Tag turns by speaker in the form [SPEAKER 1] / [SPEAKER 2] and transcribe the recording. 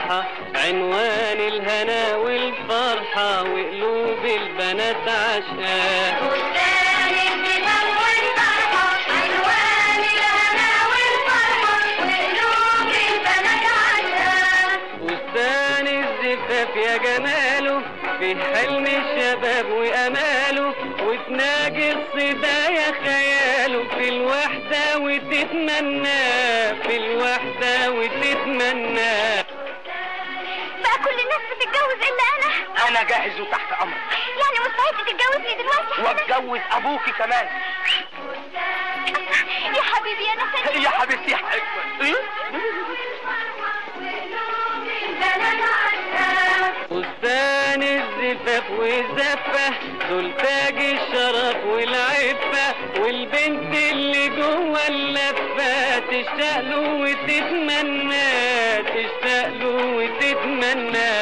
[SPEAKER 1] والصحة عنوان الهنا والفرحة وقلوب البنات عشقاه
[SPEAKER 2] بستان الزفاف والفرحة عنوان الهنا والفرحة وقلوب البنات عشقاه
[SPEAKER 1] بستان الزفاف يا جماله في حلم الشباب واماله وتناجي الصدا يا خياله في الوحدة وتتمنى في الوحدة وتتمنى
[SPEAKER 2] بقى كل الناس بتتجوز الا انا
[SPEAKER 3] انا جاهز وتحت امرك
[SPEAKER 2] يعني مستعد تتجوزني دلوقتي حالا؟
[SPEAKER 3] واتجوز ابوكي كمان
[SPEAKER 2] يا حبيبي انا سنة
[SPEAKER 3] يا حبيبتي يا حبيبتي
[SPEAKER 1] بستان الزفاف والزفة دول تاج الشرف والعفة والبنت اللي جوه اللفة تشتاق له وتتمنى تشتاق له وتتمنى